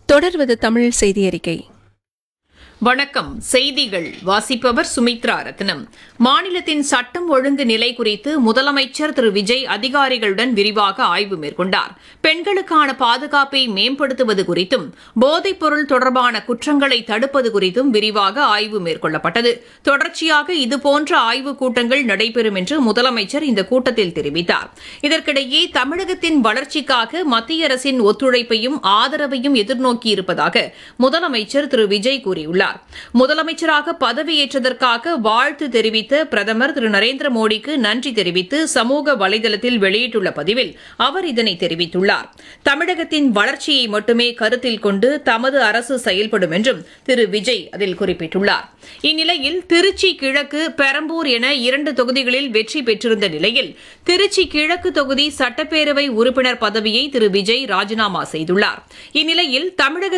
தொடர்வது தமிழ் செய்தி அறிக்கை வணக்கம் செய்திகள் வாசிப்பவர் சுமித்ரா ரத்னம் மாநிலத்தின் சட்டம் ஒழுங்கு நிலை குறித்து முதலமைச்சர் திரு விஜய் அதிகாரிகளுடன் விரிவாக ஆய்வு மேற்கொண்டார் பெண்களுக்கான பாதுகாப்பை மேம்படுத்துவது குறித்தும் போதைப் பொருள் தொடர்பான குற்றங்களை தடுப்பது குறித்தும் விரிவாக ஆய்வு மேற்கொள்ளப்பட்டது தொடர்ச்சியாக இதுபோன்ற ஆய்வுக் கூட்டங்கள் நடைபெறும் என்று முதலமைச்சர் இந்த கூட்டத்தில் தெரிவித்தார் இதற்கிடையே தமிழகத்தின் வளர்ச்சிக்காக மத்திய அரசின் ஒத்துழைப்பையும் ஆதரவையும் எதிர்நோக்கியிருப்பதாக முதலமைச்சர் திரு விஜய் கூறியுள்ளார் முதலமைச்சராக பதவியேற்றதற்காக வாழ்த்து தெரிவித்த பிரதமர் திரு நரேந்திர மோடிக்கு நன்றி தெரிவித்து சமூக வலைதளத்தில் வெளியிட்டுள்ள பதிவில் அவர் இதனை தெரிவித்துள்ளார் தமிழகத்தின் வளர்ச்சியை மட்டுமே கருத்தில் கொண்டு தமது அரசு செயல்படும் என்றும் திரு விஜய் அதில் குறிப்பிட்டுள்ளார் இந்நிலையில் திருச்சி கிழக்கு பெரம்பூர் என இரண்டு தொகுதிகளில் வெற்றி பெற்றிருந்த நிலையில் திருச்சி கிழக்கு தொகுதி சட்டப்பேரவை உறுப்பினர் பதவியை திரு விஜய் ராஜினாமா செய்துள்ளார் இந்நிலையில் தமிழக